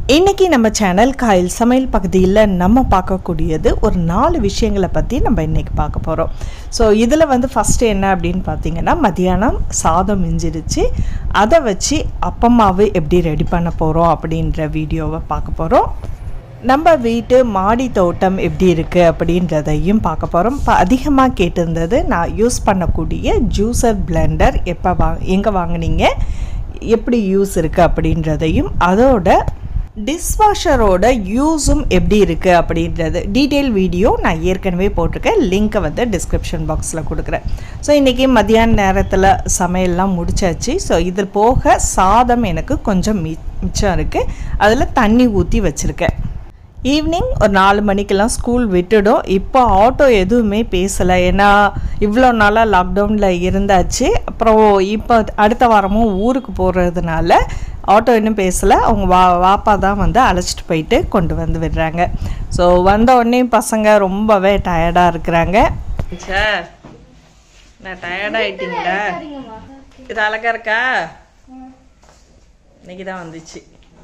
இன்னைக்கு நம்ம channel coil சமையல் பகுதியில் நம்ம பார்க்கக்கூடியது ஒரு நாலு விஷயங்களை பற்றி நம்ம இன்னைக்கு பார்க்க போகிறோம் ஸோ இதில் வந்து ஃபஸ்ட்டு என்ன அப்படின்னு பார்த்தீங்கன்னா மதியானம் சாதம் மிஞ்சிடுச்சு அதை வச்சு அப்பம்மாவு எப்படி ரெடி பண்ண போகிறோம் அப்படின்ற வீடியோவை பார்க்க போகிறோம் நம்ம வீட்டு மாடி தோட்டம் எப்படி இருக்குது அப்படின்றதையும் பார்க்க போகிறோம் இப்போ அதிகமாக கேட்டிருந்தது நான் யூஸ் பண்ணக்கூடிய ஜூஸர் பிளெண்டர் எப்போ வா எங்கே வாங்குனீங்க எப்படி யூஸ் இருக்குது அப்படின்றதையும் அதோட டிஷ்வாஷரோட யூஸும் எப்படி இருக்குது அப்படின்றது டீட்டெயில் வீடியோ நான் ஏற்கனவே போட்டிருக்கேன் லிங்க்கை வந்து டிஸ்கிரிப்ஷன் பாக்ஸில் கொடுக்குறேன் ஸோ இன்றைக்கி மதியான நேரத்தில் சமையல்லாம் முடிச்சாச்சு ஸோ இது போக சாதம் எனக்கு கொஞ்சம் மி மிச்சம் இருக்குது அதில் தண்ணி ஊற்றி வச்சுருக்கேன் ஈவினிங் ஒரு நாலு மணிக்கெல்லாம் ஸ்கூல் விட்டுடும் இப்போ ஆட்டோ எதுவுமே பேசலை ஏன்னா இவ்வளோ நாளாக லாக்டவுனில் இருந்தாச்சு அப்புறம் இப்போ அடுத்த வாரமும் ஊருக்கு போகிறதுனால ஆட்டோ இன்னும் பேசலை அவங்க வா வாப்பா தான் வந்து அழைச்சிட்டு போயிட்டு கொண்டு வந்து விடுறாங்க ஸோ வந்த உடனே பசங்க ரொம்பவே டயர்டாக இருக்கிறாங்க சார் நான் டயர்டாகிட்டீங்களா இது அழகா இருக்கா இன்னைக்கு தான் வந்துச்சு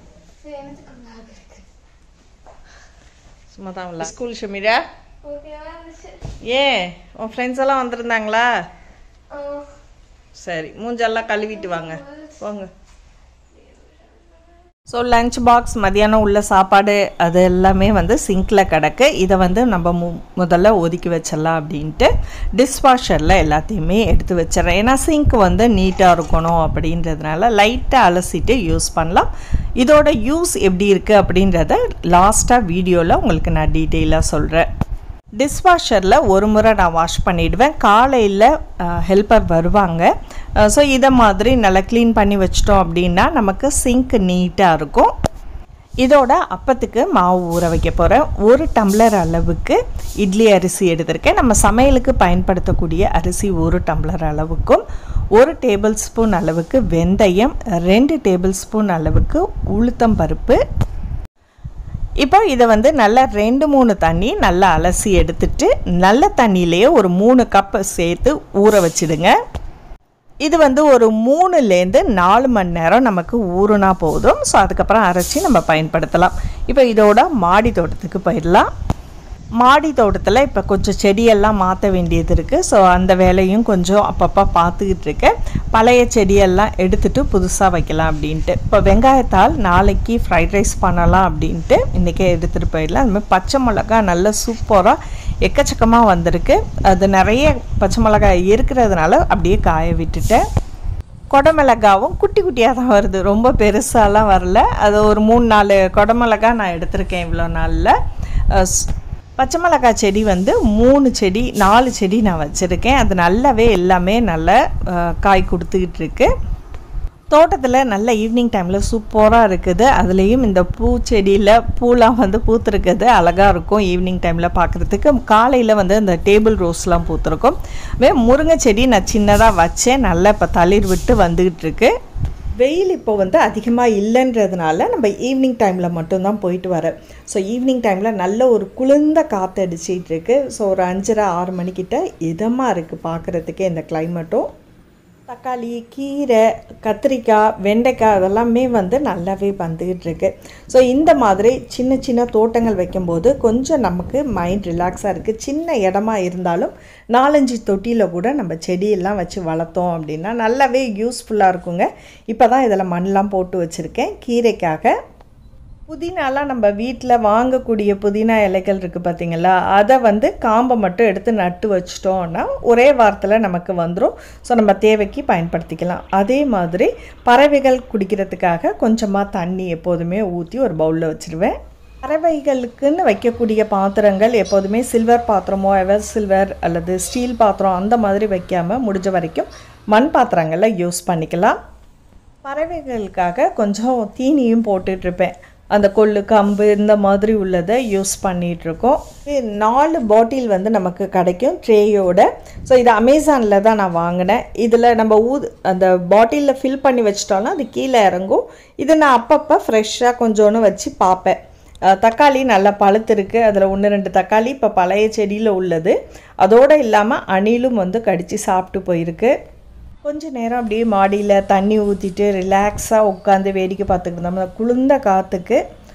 சும்மா தான் ஸ்கூல் ஷமீரா ஏன் உன் ஃப்ரெண்ட்ஸ் எல்லாம் வந்திருந்தாங்களா சரி மூஞ்செல்லாம் கழுவிட்டு வாங்க போங்க ஸோ லஞ்ச் பாக்ஸ் மதியானம் உள்ள சாப்பாடு அது எல்லாமே வந்து சிங்கில் கிடக்கு இதை வந்து நம்ம மு முதல்ல ஒதுக்கி வச்சிடலாம் அப்படின்ட்டு டிஷ்வாஷரில் எல்லாத்தையுமே எடுத்து வச்சிடறேன் ஏன்னா சிங்க் வந்து நீட்டாக இருக்கணும் அப்படின்றதுனால லைட்டாக அலசிட்டு யூஸ் பண்ணலாம் இதோட யூஸ் எப்படி இருக்குது அப்படின்றத லாஸ்ட்டாக வீடியோவில் உங்களுக்கு நான் டீட்டெயிலாக சொல்கிறேன் டிஷ்வாஷரில் ஒரு முறை நான் வாஷ் பண்ணிவிடுவேன் காலையில் ஹெல்ப்பர் வருவாங்க ஸோ இதை மாதிரி நல்லா க்ளீன் பண்ணி வச்சிட்டோம் அப்படின்னா நமக்கு சிங்க் நீட்டாக இருக்கும் இதோட அப்பத்துக்கு மாவு ஊற வைக்க போகிறேன் ஒரு டம்ளர் அளவுக்கு இட்லி அரிசி எடுத்திருக்கேன் நம்ம சமையலுக்கு பயன்படுத்தக்கூடிய அரிசி ஒரு டம்ளர் அளவுக்கும் ஒரு டேபிள் ஸ்பூன் அளவுக்கு வெந்தயம் ரெண்டு டேபிள் ஸ்பூன் அளவுக்கு உளுத்தம் பருப்பு இப்போ இதை வந்து நல்லா ரெண்டு மூணு தண்ணி நல்லா அலசி எடுத்துட்டு நல்ல தண்ணியிலேயே ஒரு மூணு கப் சேர்த்து ஊற வச்சிடுங்க இது வந்து ஒரு மூணுலேருந்து நாலு மணி நேரம் நமக்கு ஊறுனா போதும் ஸோ அதுக்கப்புறம் அரைச்சி நம்ம பயன்படுத்தலாம் இப்போ இதோட மாடி தோட்டத்துக்கு போயிடலாம் மாடி தோட்டத்தில் இப்போ கொஞ்சம் செடியெல்லாம் மாற்ற வேண்டியது இருக்குது ஸோ அந்த வேலையும் கொஞ்சம் அப்பப்போ பார்த்துக்கிட்டு இருக்கேன் பழைய செடியெல்லாம் எடுத்துகிட்டு புதுசாக வைக்கலாம் அப்படின்ட்டு இப்போ வெங்காயத்தால் நாளைக்கு ஃப்ரைட் ரைஸ் பண்ணலாம் அப்படின்ட்டு இன்றைக்கே எடுத்துகிட்டு போயிடலாம் அது மாதிரி பச்சை மிளகா நல்ல சூப்பராக எக்கச்சக்கமாக வந்திருக்கு அது நிறைய பச்சை மிளகாய் இருக்கிறதுனால அப்படியே காய விட்டுட்டேன் கொடமிளகாவும் குட்டி குட்டியாக தான் வருது ரொம்ப பெருசாலாம் வரல அது ஒரு மூணு நாலு கொடமிளகா நான் எடுத்திருக்கேன் இவ்வளோ நாளில் பச்சை மிளகாய் செடி வந்து மூணு செடி நாலு செடி நான் வச்சுருக்கேன் அது நல்லாவே எல்லாமே நல்ல காய் கொடுத்துக்கிட்டு இருக்கு தோட்டத்தில் நல்ல ஈவினிங் டைமில் சூப்பராக இருக்குது அதுலேயும் இந்த பூச்செடியில் பூலாம் வந்து பூத்துருக்குது அழகாக இருக்கும் ஈவினிங் டைமில் பார்க்குறதுக்கு காலையில் வந்து இந்த டேபிள் ரோஸ்லாம் பூத்துருக்கும் வே முருங்கை செடி நான் சின்னதாக வச்சேன் நல்லா இப்போ தளிர் விட்டு வந்துக்கிட்டு இருக்கு வெயில் இப்போ வந்து அதிகமாக இல்லைன்றதுனால நம்ம ஈவினிங் டைமில் மட்டும்தான் போயிட்டு வரேன் ஸோ ஈவினிங் டைமில் நல்ல ஒரு குளிர்ந்த காற்று அடிச்சிட்டு இருக்கு ஸோ ஒரு அஞ்சரை ஆறு மணிக்கிட்ட இதமாக இருக்குது பார்க்குறதுக்கே இந்த கிளைமேட்டும் தக்காளி கீரை கத்திரிக்காய் வெண்டைக்காய் அதெல்லாமே வந்து நல்லாவே வந்துக்கிட்டு இருக்கு ஸோ இந்த மாதிரி சின்ன சின்ன தோட்டங்கள் வைக்கும்போது கொஞ்சம் நமக்கு மைண்ட் ரிலாக்ஸாக இருக்குது சின்ன இடமா இருந்தாலும் நாலஞ்சு தொட்டியில் கூட நம்ம செடியெல்லாம் வச்சு வளர்த்தோம் அப்படின்னா நல்லாவே யூஸ்ஃபுல்லாக இருக்குங்க இப்போ தான் இதில் மண்ணெலாம் போட்டு வச்சுருக்கேன் கீரைக்காக புதினாலாம் நம்ம வீட்டில் வாங்கக்கூடிய புதினா இலைகள் இருக்குது பார்த்திங்களா அதை வந்து காம்பை மட்டும் எடுத்து நட்டு வச்சிட்டோம்னா ஒரே வாரத்தில் நமக்கு வந்துடும் ஸோ நம்ம தேவைக்கு பயன்படுத்திக்கலாம் அதே மாதிரி பறவைகள் குடிக்கிறதுக்காக கொஞ்சமாக தண்ணி எப்போதுமே ஊற்றி ஒரு பவுலில் வச்சுருவேன் பறவைகளுக்குன்னு வைக்கக்கூடிய பாத்திரங்கள் எப்போதுமே சில்வர் பாத்திரமோ எவர் சில்வர் அல்லது ஸ்டீல் பாத்திரம் அந்த மாதிரி வைக்காமல் முடிஞ்ச வரைக்கும் மண் பாத்திரங்களில் யூஸ் பண்ணிக்கலாம் பறவைகளுக்காக கொஞ்சம் தீனியும் போட்டுட்ருப்பேன் அந்த கொள்ளு கம்பு இந்த மாதிரி உள்ளதை யூஸ் பண்ணிகிட்ருக்கோம் நாலு பாட்டில் வந்து நமக்கு கிடைக்கும் ட்ரேயோட ஸோ இது அமேசானில் தான் நான் வாங்கினேன் இதில் நம்ம ஊ அந்த பாட்டிலில் ஃபில் பண்ணி வச்சிட்டோம்னா அது கீழே இறங்கும் இது நான் அப்பப்போ ஃப்ரெஷ்ஷாக கொஞ்சோன்னு வச்சு பார்ப்பேன் தக்காளி நல்லா பழுத்திருக்கு அதில் ஒன்று ரெண்டு தக்காளி இப்போ பழைய செடியில் உள்ளது அதோடு இல்லாமல் அணிலும் வந்து கடித்து சாப்பிட்டு போயிருக்கு கொஞ்ச நேரம் அப்படியே மாடியில் தண்ணி ஊற்றிட்டு ரிலாக்ஸாக உட்காந்து வேடிக்கை பார்த்துக்கிட்டு இருந்தோம் அந்த குளிர்ந்த காற்றுக்கு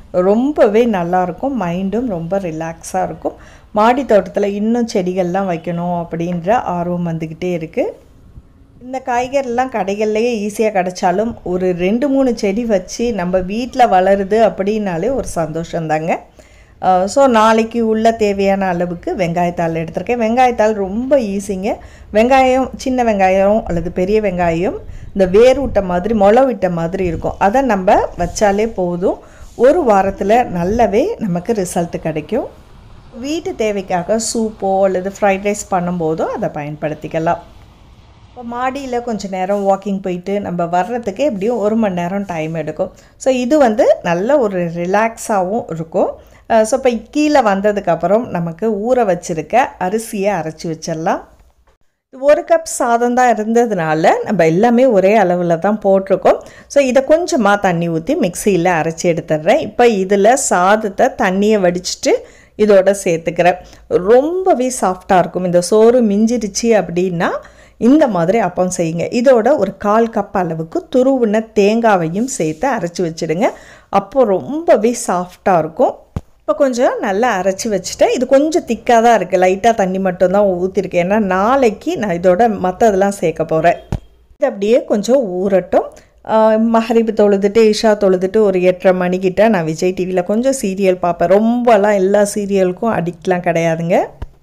ரொம்பவே நல்லாயிருக்கும் மைண்டும் ரொம்ப ரிலாக்ஸாக இருக்கும் மாடி தோட்டத்தில் இன்னும் செடிகள்லாம் வைக்கணும் அப்படின்ற ஆர்வம் வந்துக்கிட்டே இருக்குது இந்த காய்கறிலாம் கடைகள்லேயே ஈஸியாக கிடச்சாலும் ஒரு ரெண்டு மூணு செடி வச்சு நம்ம வீட்டில் வளருது அப்படின்னாலே ஒரு சந்தோஷந்தாங்க ஸோ நாளைக்கு உள்ள தேவையான அளவுக்கு வெங்காயத்தாள் எடுத்திருக்கேன் வெங்காயத்தாள் ரொம்ப ஈஸிங்க வெங்காயம் சின்ன வெங்காயம் அல்லது பெரிய வெங்காயம் இந்த வேர் விட்ட மாதிரி முளை விட்ட மாதிரி இருக்கும் அதை நம்ம வச்சாலே போதும் ஒரு வாரத்தில் நல்லாவே நமக்கு ரிசல்ட் கிடைக்கும் வீட்டு தேவைக்காக சூப்போ அல்லது ஃப்ரைட் ரைஸ் பண்ணும்போதோ அதை பயன்படுத்திக்கலாம் இப்போ மாடியில் கொஞ்சம் நேரம் வாக்கிங் போயிட்டு நம்ம வர்றதுக்கு எப்படியும் ஒரு மணி நேரம் டைம் எடுக்கும் ஸோ இது வந்து நல்ல ஒரு ரிலாக்ஸாகவும் இருக்கும் ஸோ இப்போ கீழே வந்ததுக்கப்புறம் நமக்கு ஊற வச்சுருக்க அரிசியை அரைச்சி வச்சிடலாம் ஒரு கப் சாதம் தான் இருந்ததுனால நம்ம எல்லாமே ஒரே அளவில் தான் போட்டிருக்கோம் ஸோ இதை கொஞ்சமாக தண்ணி ஊற்றி மிக்சியில் அரைச்சி எடுத்துடுறேன் இப்போ இதில் சாதத்தை தண்ணியை வடிச்சிட்டு இதோட சேர்த்துக்கிறேன் ரொம்பவே சாஃப்டாக இருக்கும் இந்த சோறு மிஞ்சிருச்சு அப்படின்னா இந்த மாதிரி அப்பம் செய்யுங்க இதோட ஒரு கால் கப் அளவுக்கு துருவின தேங்காவையும் சேர்த்து அரைச்சி வச்சுடுங்க அப்போ ரொம்பவே சாஃப்டாக இருக்கும் இப்போ கொஞ்சம் நல்லா அரைச்சி வச்சுட்டேன் இது கொஞ்சம் திக்காக தான் இருக்குது லைட்டாக தண்ணி மட்டும்தான் ஊற்றிருக்கேன் ஏன்னா நாளைக்கு நான் இதோட மற்றதெல்லாம் சேர்க்க போகிறேன் இது அப்படியே கொஞ்சம் ஊறட்டும் மஹரிப்பு தொழுதுட்டு இஷா தொழுதுட்டு ஒரு எட்டரை மணிக்கிட்ட நான் விஜய் டிவியில் கொஞ்சம் சீரியல் பார்ப்பேன் ரொம்பலாம் எல்லா சீரியலுக்கும் அடிக்ட்லாம் கிடையாதுங்க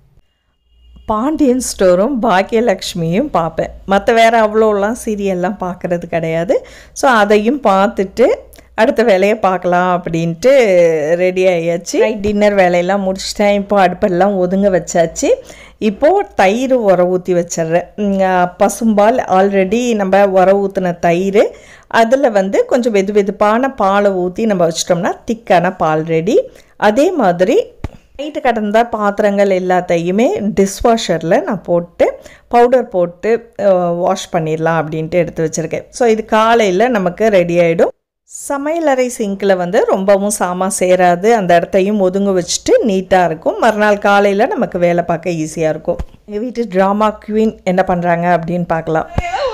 பாண்டியன் ஸ்டோரும் பாக்கியலக்ஷ்மியும் பார்ப்பேன் மற்ற வேறு அவ்வளோலாம் சீரியல்லாம் பார்க்குறது கிடையாது ஸோ அதையும் பார்த்துட்டு அடுத்த வேலையை பார்க்கலாம் அப்படின்ட்டு ரெடி ஆகியாச்சு டின்னர் வேலையெல்லாம் முடிச்சிட்டேன் இப்போ அடுப்பெல்லாம் ஒதுங்க வச்சாச்சு இப்போது தயிர் உர ஊற்றி வச்சிட்றேன் பசும்பால் ஆல்ரெடி நம்ம உர ஊற்றின தயிர் அதில் வந்து கொஞ்சம் வெது வெதுப்பான பாலை ஊற்றி நம்ம வச்சிட்டோம்னா திக்கான பால் ரெடி அதே மாதிரி நைட்டு கடந்த பாத்திரங்கள் எல்லாத்தையுமே டிஷ்வாஷரில் நான் போட்டு பவுடர் போட்டு வாஷ் பண்ணிடலாம் அப்படின்ட்டு எடுத்து வச்சுருக்கேன் ஸோ இது காலையில் நமக்கு ரெடி ஆகிடும் சமையலறை சிங்கில் வந்து ரொம்பவும் சாமான் சேராது அந்த இடத்தையும் ஒதுங்க வச்சுட்டு நீட்டாக இருக்கும் மறுநாள் காலையில் நமக்கு வேலை பார்க்க ஈஸியாக இருக்கும் எங்கள் வீட்டு ட்ராமா குவீன் என்ன பண்ணுறாங்க அப்படின்னு பார்க்கலாம்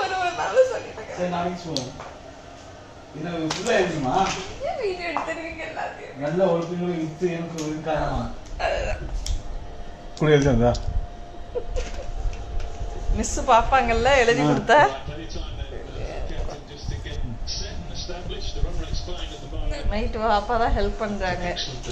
சரி நாளைக்கு சொல்லுவோம் இது ஃபுல்லாக இருக்குமா நல்ல ஒழுக்கங்களும் இத்து எனக்கு இருக்காமா கூட எழுதிருந்தா மிஸ் பார்ப்பாங்கல்ல எழுதி கொடுத்தா நைட்டு அப்பா தான் ஹெல்ப் பண்ணுறாங்க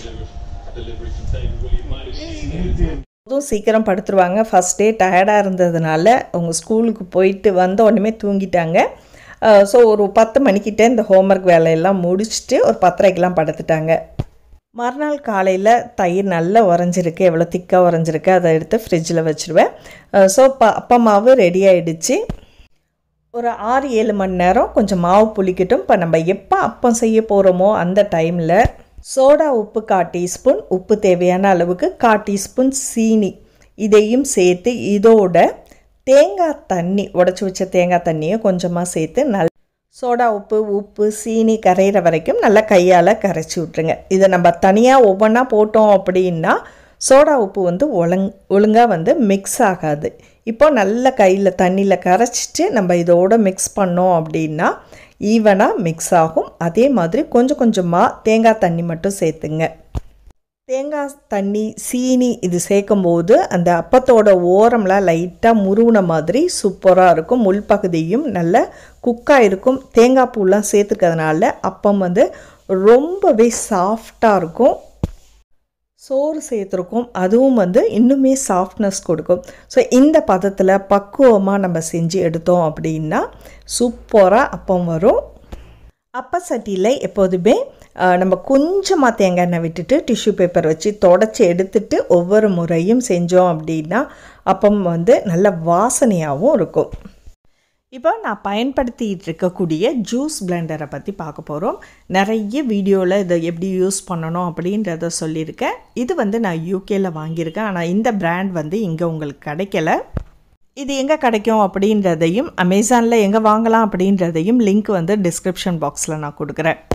அதுவும் சீக்கிரம் படுத்துருவாங்க ஃபஸ்ட் டே டயர்டாக இருந்ததுனால அவங்க ஸ்கூலுக்கு போயிட்டு வந்த உடனே தூங்கிட்டாங்க ஸோ ஒரு பத்து மணிக்கிட்ட இந்த ஹோம்ஒர்க் வேலையெல்லாம் முடிச்சுட்டு ஒரு பத்தரைக்கெலாம் படுத்துட்டாங்க மறுநாள் காலையில் தயிர் நல்லா உறைஞ்சிருக்கு எவ்வளோ திக்காக உறைஞ்சிருக்கு அதை எடுத்து ஃப்ரிட்ஜில் வச்சுருவேன் ஸோ இப்போ அப்பா மாவு ரெடி ஆகிடுச்சு ஒரு ஆறு ஏழு மணி நேரம் கொஞ்சம் மாவு புளிக்கட்டும் இப்போ நம்ம எப்போ அப்பம் செய்ய போகிறோமோ அந்த டைமில் சோடா உப்பு கா டீஸ்பூன் உப்பு தேவையான அளவுக்கு கா டீஸ்பூன் சீனி இதையும் சேர்த்து இதோட தேங்காய் தண்ணி உடச்சி வச்ச தேங்காய் தண்ணியை கொஞ்சமாக சேர்த்து நல் சோடா உப்பு உப்பு சீனி கரையிற வரைக்கும் நல்லா கையால் கரைச்சி விட்ருங்க இதை நம்ம தனியாக ஒவ்வொன்றா போட்டோம் அப்படின்னா சோடா உப்பு வந்து ஒழுங் ஒழுங்காக வந்து மிக்ஸ் ஆகாது இப்போ நல்ல கையில் தண்ணியில் கரைச்சிட்டு நம்ம இதோட மிக்ஸ் பண்ணோம் அப்படின்னா ஈவனாக மிக்ஸ் ஆகும் அதே மாதிரி கொஞ்சம் கொஞ்சமாக தேங்காய் தண்ணி மட்டும் சேர்த்துங்க தேங்காய் தண்ணி சீனி இது சேர்க்கும்போது அந்த அப்பத்தோட ஓரம்லாம் லைட்டாக முருகின மாதிரி சூப்பராக இருக்கும் முள்பகுதியும் நல்ல குக்காக இருக்கும் தேங்காய் பூலாம் சேர்த்துக்கிறதுனால அப்பம் வந்து ரொம்பவே சாஃப்டாக இருக்கும் சோறு சேர்த்துருக்கோம் அதுவும் வந்து இன்னுமே சாஃப்ட்னஸ் கொடுக்கும் ஸோ இந்த பதத்தில் பக்குவமாக நம்ம செஞ்சு எடுத்தோம் அப்படின்னா சூப்பராக அப்பம் வரும் அப்ப சட்டியில் எப்போதுமே நம்ம கொஞ்சமாக தேங்காய் எண்ணெய் விட்டுட்டு டிஷ்யூ பேப்பர் வச்சு தொடச்சி எடுத்துட்டு ஒவ்வொரு முறையும் செஞ்சோம் அப்படின்னா அப்பம் வந்து நல்ல வாசனையாகவும் இருக்கும் இப்போ நான் பயன்படுத்திகிட்டு இருக்கக்கூடிய ஜூஸ் பிளெண்டரை பற்றி பார்க்க போகிறோம் நிறைய வீடியோவில் இதை எப்படி யூஸ் பண்ணணும் அப்படின்றத சொல்லியிருக்கேன் இது வந்து நான் யூகேயில் வாங்கியிருக்கேன் ஆனால் இந்த பிராண்ட் வந்து இங்கே உங்களுக்கு கிடைக்கல இது எங்கே கிடைக்கும் அப்படின்றதையும் அமேசானில் எங்கே வாங்கலாம் அப்படின்றதையும் லிங்க் வந்து டிஸ்கிரிப்ஷன் பாக்ஸில் நான் கொடுக்குறேன்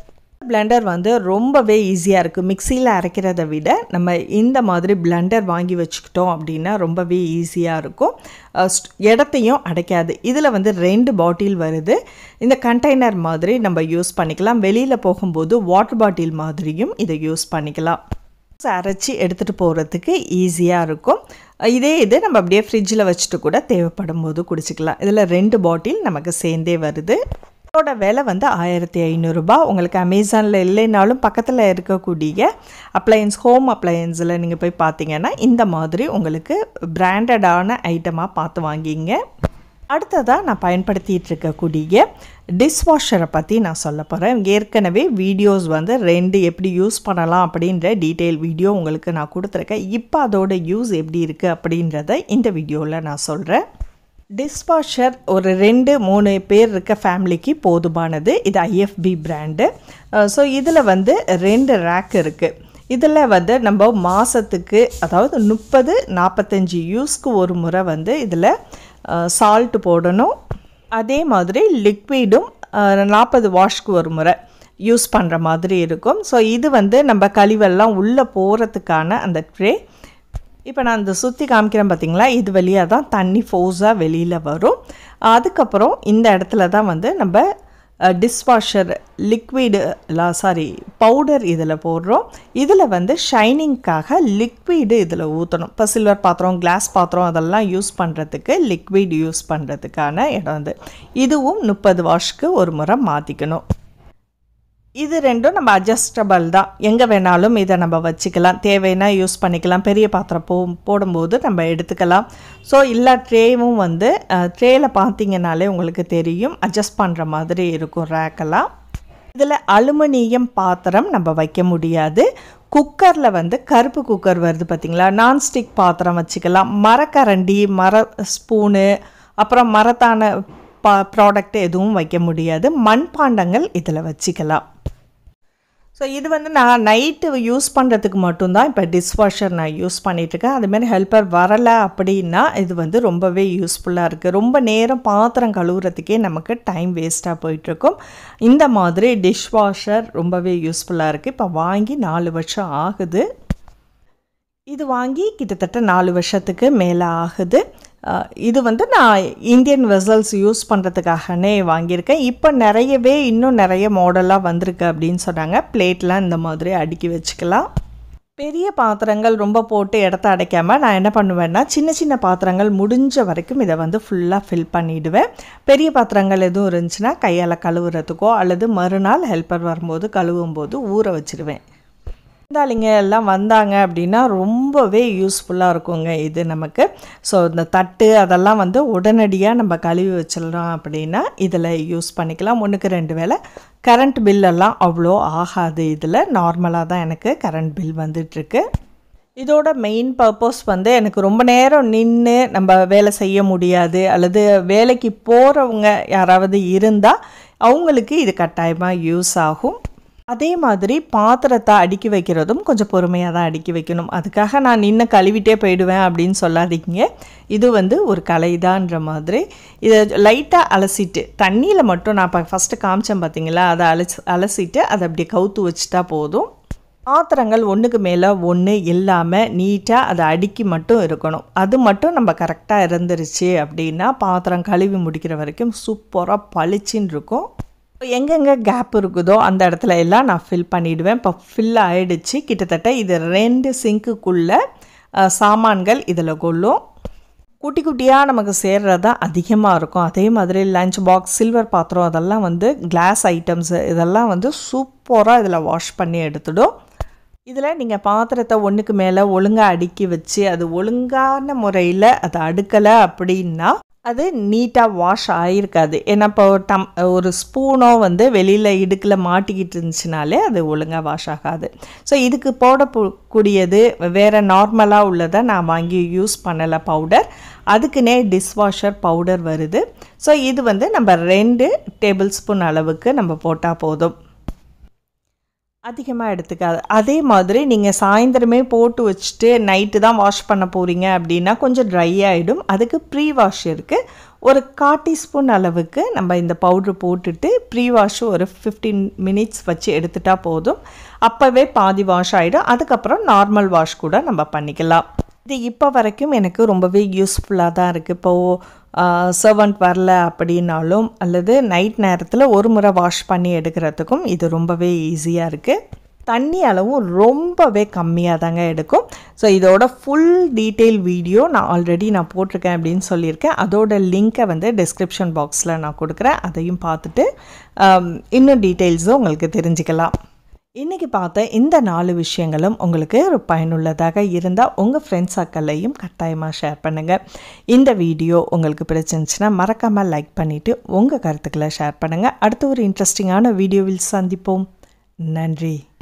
பிளெண்டர் வந்து ரொம்பவே ஈஸியாக இருக்குது மிக்சியில் அரைக்கிறத விட நம்ம இந்த மாதிரி பிளெண்டர் வாங்கி வச்சுக்கிட்டோம் அப்படின்னா ரொம்பவே ஈஸியாக இருக்கும் அஹ் ஸ்ட்- இடத்தையும் அடைக்காது இதில் வந்து ரெண்டு பாட்டில் வருது இந்த கண்டெய்னர் மாதிரி நம்ம யூஸ் பண்ணிக்கலாம் வெளியில் போகும்போது வாட்டர் பாட்டில் மாதிரியும் இதை யூஸ் பண்ணிக்கலாம் அரைச்சி எடுத்துகிட்டு போகிறதுக்கு ஈஸியாக இருக்கும் இதே இது நம்ம அப்படியே ஃப்ரிட்ஜில் வச்சுட்டு கூட தேவைப்படும் போது குடிச்சிக்கலாம் இதில் ரெண்டு பாட்டில் நமக்கு சேர்ந்தே வருது இதோட விலை வந்து ஆயிரத்தி ஐநூறுரூபா உங்களுக்கு அமேசானில் இல்லைனாலும் பக்கத்தில் இருக்கக்கூடிய அப்ளையன்ஸ் ஹோம் அப்ளையன்ஸில் நீங்கள் போய் பார்த்தீங்கன்னா இந்த மாதிரி உங்களுக்கு பிராண்டடான ஐட்டமாக பார்த்து வாங்கிங்க அடுத்ததாக நான் பயன்படுத்திகிட்டு இருக்கக்கூடிய டிஷ்வாஷரை பற்றி நான் சொல்ல போகிறேன் ஏற்கனவே வீடியோஸ் வந்து ரெண்டு எப்படி யூஸ் பண்ணலாம் அப்படின்ற டீட்டெயில் வீடியோ உங்களுக்கு நான் கொடுத்துருக்கேன் இப்போ அதோட யூஸ் எப்படி இருக்குது அப்படின்றத இந்த வீடியோவில் நான் சொல்கிறேன் டிஷ்வாஷர் ஒரு ரெண்டு மூணு பேர் இருக்க ஃபேமிலிக்கு போதுமானது இது ஐஎஃப்பி பிராண்டு ஸோ இதில் வந்து ரெண்டு ரேக் இருக்குது இதில் வந்து நம்ம மாதத்துக்கு அதாவது முப்பது நாற்பத்தஞ்சு யூஸ்க்கு ஒரு முறை வந்து இதில் சால்ட் போடணும் அதே மாதிரி லிக்விடும் நாற்பது வாஷ்க்கு ஒரு முறை யூஸ் பண்ணுற மாதிரி இருக்கும் ஸோ இது வந்து நம்ம கழிவெல்லாம் உள்ளே போகிறதுக்கான அந்த ட்ரே இப்போ நான் இந்த சுற்றி காமிக்கிறேன் பார்த்தீங்களா இது வழியாக தான் தண்ணி ஃபோர்ஸாக வெளியில் வரும் அதுக்கப்புறம் இந்த இடத்துல தான் வந்து நம்ம டிஷ்வாஷர் லிக்விடு சாரி பவுடர் இதில் போடுறோம் இதில் வந்து ஷைனிங்க்காக லிக்விடு இதில் ஊற்றணும் இப்போ சில்வர் பாத்திரம் கிளாஸ் பாத்திரம் அதெல்லாம் யூஸ் பண்ணுறதுக்கு லிக்விட் யூஸ் பண்ணுறதுக்கான இடம் வந்து இதுவும் முப்பது வாஷ்க்கு ஒரு முறை மாற்றிக்கணும் இது ரெண்டும் நம்ம அட்ஜஸ்டபிள் தான் எங்கே வேணாலும் இதை நம்ம வச்சுக்கலாம் தேவைன்னா யூஸ் பண்ணிக்கலாம் பெரிய பாத்திரம் போ போடும்போது நம்ம எடுத்துக்கலாம் ஸோ எல்லா ட்ரேவும் வந்து ட்ரேயில் பார்த்தீங்கனாலே உங்களுக்கு தெரியும் அட்ஜஸ்ட் பண்ணுற மாதிரி இருக்கும் ரேக்கெல்லாம் இதில் அலுமினியம் பாத்திரம் நம்ம வைக்க முடியாது குக்கரில் வந்து கருப்பு குக்கர் வருது பார்த்தீங்களா நான்ஸ்டிக் பாத்திரம் வச்சுக்கலாம் மரக்கரண்டி மர ஸ்பூனு அப்புறம் மரத்தான பா ப்ராடக்ட் எதுவும் வைக்க முடியாது மண்பாண்டங்கள் இதில் வச்சுக்கலாம் ஸோ இது வந்து நான் நைட்டு யூஸ் பண்ணுறதுக்கு மட்டும்தான் இப்போ டிஷ்வாஷர் நான் யூஸ் பண்ணிகிட்ருக்கேன் அதுமாரி ஹெல்ப்பர் வரலை அப்படின்னா இது வந்து ரொம்பவே யூஸ்ஃபுல்லாக இருக்குது ரொம்ப நேரம் பாத்திரம் கழுவுறதுக்கே நமக்கு டைம் வேஸ்ட்டாக போயிட்டுருக்கும் இந்த மாதிரி டிஷ்வாஷர் ரொம்பவே யூஸ்ஃபுல்லாக இருக்குது இப்போ வாங்கி நாலு வருஷம் ஆகுது இது வாங்கி கிட்டத்தட்ட நாலு வருஷத்துக்கு மேலே ஆகுது அஹ் இது வந்து நான் இந்தியன் வெசல்ஸ் யூஸ் பண்ணுறதுக்காகனே வாங்கியிருக்கேன் இப்போ நிறையவே இன்னும் நிறைய மாடலாக வந்திருக்கு அப்படின்னு சொன்னாங்க பிளேட்லாம் இந்த மாதிரி அடுக்கி வச்சுக்கலாம் பெரிய பாத்திரங்கள் ரொம்ப போட்டு இடத்த அடைக்காமல் நான் என்ன பண்ணுவேன்னா சின்ன சின்ன பாத்திரங்கள் முடிஞ்ச வரைக்கும் இதை வந்து ஃபுல்லாக ஃபில் பண்ணிவிடுவேன் பெரிய பாத்திரங்கள் எதுவும் இருந்துச்சுன்னா கையால் கழுவுறதுக்கோ அல்லது மறுநாள் ஹெல்ப்பர் வரும்போது கழுவும் போது ஊற வச்சிருவேன் விருந்தாளிங்க எல்லாம் வந்தாங்க அப்படின்னா ரொம்பவே யூஸ்ஃபுல்லாக இருக்குங்க இது நமக்கு ஸோ இந்த தட்டு அதெல்லாம் வந்து உடனடியாக நம்ம கழுவி வச்சிடலாம் அப்படின்னா இதில் யூஸ் பண்ணிக்கலாம் ஒன்றுக்கு ரெண்டு வேளை கரண்ட் பில்லெல்லாம் அவ்வளோ ஆகாது இதில் நார்மலாக தான் எனக்கு கரண்ட் பில் வந்துட்டுருக்கு இதோட மெயின் பர்பஸ் வந்து எனக்கு ரொம்ப நேரம் நின்று நம்ம வேலை செய்ய முடியாது அல்லது வேலைக்கு போகிறவங்க யாராவது இருந்தால் அவங்களுக்கு இது கட்டாயமாக யூஸ் ஆகும் அதே மாதிரி பாத்திரத்தை அடுக்கி வைக்கிறதும் கொஞ்சம் பொறுமையாக தான் அடுக்கி வைக்கணும் அதுக்காக நான் நின்று கழுவிட்டே போயிடுவேன் அப்படின்னு சொல்லாதீங்க இது வந்து ஒரு கலைதான்ற மாதிரி இதை லைட்டாக அலசிட்டு தண்ணியில் மட்டும் நான் இப்போ ஃபஸ்ட்டு காமிச்சேன் பார்த்தீங்களா அதை அலசி அலசிட்டு அதை அப்படியே கவுத்து வச்சுட்டா போதும் பாத்திரங்கள் ஒன்றுக்கு மேலே ஒன்று இல்லாமல் நீட்டாக அதை அடுக்கி மட்டும் இருக்கணும் அது மட்டும் நம்ம கரெக்டாக இருந்துருச்சு அப்படின்னா பாத்திரம் கழுவி முடிக்கிற வரைக்கும் சூப்பராக பளிச்சின்னு இருக்கும் எங்கெங்கே கேப் இருக்குதோ அந்த இடத்துல எல்லாம் நான் ஃபில் பண்ணிவிடுவேன் இப்போ ஃபில் ஆகிடுச்சு கிட்டத்தட்ட இது ரெண்டு சிங்க்குக்குள்ளே சாமான்கள் இதில் கொள்ளும் குட்டி குட்டியாக நமக்கு சேர்றது தான் அதிகமாக இருக்கும் அதே மாதிரி லஞ்ச் பாக்ஸ் சில்வர் பாத்திரம் அதெல்லாம் வந்து கிளாஸ் ஐட்டம்ஸு இதெல்லாம் வந்து சூப்பராக இதில் வாஷ் பண்ணி எடுத்துடும் இதில் நீங்கள் பாத்திரத்தை ஒன்றுக்கு மேலே ஒழுங்காக அடுக்கி வச்சு அது ஒழுங்கான முறையில் அதை அடுக்கலை அப்படின்னா அது நீட்டாக வாஷ் ஆகிருக்காது ஏன்னா இப்போ டம் ஒரு ஸ்பூனோ வந்து வெளியில் இடுக்கில் மாட்டிக்கிட்டு இருந்துச்சுனாலே அது ஒழுங்காக வாஷ் ஆகாது ஸோ இதுக்கு போடக்கூடியது வேறு நார்மலாக உள்ளதை நான் வாங்கி யூஸ் பண்ணலை பவுடர் அதுக்குன்னே டிஷ்வாஷர் பவுடர் வருது ஸோ இது வந்து நம்ம ரெண்டு டேபிள் ஸ்பூன் அளவுக்கு நம்ம போட்டால் போதும் அதிகமாக எடுத்துக்காது அதே மாதிரி நீங்கள் சாயந்தரமே போட்டு வச்சுட்டு நைட்டு தான் வாஷ் பண்ண போகிறீங்க அப்படின்னா கொஞ்சம் ட்ரை ஆகிடும் அதுக்கு ப்ரீ வாஷ் இருக்குது ஒரு கால் டீஸ்பூன் அளவுக்கு நம்ம இந்த பவுட்ரு போட்டுட்டு ப்ரீ வாஷ் ஒரு ஃபிஃப்டீன் மினிட்ஸ் வச்சு எடுத்துட்டா போதும் அப்போவே பாதி வாஷ் ஆகிடும் அதுக்கப்புறம் நார்மல் வாஷ் கூட நம்ம பண்ணிக்கலாம் இது இப்போ வரைக்கும் எனக்கு ரொம்பவே யூஸ்ஃபுல்லாக தான் இருக்குது இப்போது சர்வெண்ட் வரல அப்படின்னாலும் அல்லது நைட் நேரத்தில் ஒரு முறை வாஷ் பண்ணி எடுக்கிறதுக்கும் இது ரொம்பவே ஈஸியாக இருக்குது தண்ணி அளவும் ரொம்பவே கம்மியாக தாங்க எடுக்கும் ஸோ இதோட ஃபுல் டீட்டெயில் வீடியோ நான் ஆல்ரெடி நான் போட்டிருக்கேன் அப்படின்னு சொல்லியிருக்கேன் அதோட லிங்க்கை வந்து டிஸ்கிரிப்ஷன் பாக்ஸில் நான் கொடுக்குறேன் அதையும் பார்த்துட்டு ஆம், இன்னும் டீட்டெயில்ஸும் உங்களுக்கு தெரிஞ்சுக்கலாம் இன்றைக்கி பார்த்த இந்த நாலு விஷயங்களும் உங்களுக்கு ஒரு பயனுள்ளதாக இருந்தால் உங்கள் ஃப்ரெண்ட்ஸ் சர்க்கிள்லையும் கட்டாயமாக ஷேர் பண்ணுங்கள் இந்த வீடியோ உங்களுக்கு பிடிச்சிருந்துச்சுன்னா மறக்காமல் லைக் பண்ணிவிட்டு உங்கள் கருத்துக்களை ஷேர் பண்ணுங்கள் அடுத்து ஒரு இன்ட்ரெஸ்டிங்கான வீடியோவில் சந்திப்போம் நன்றி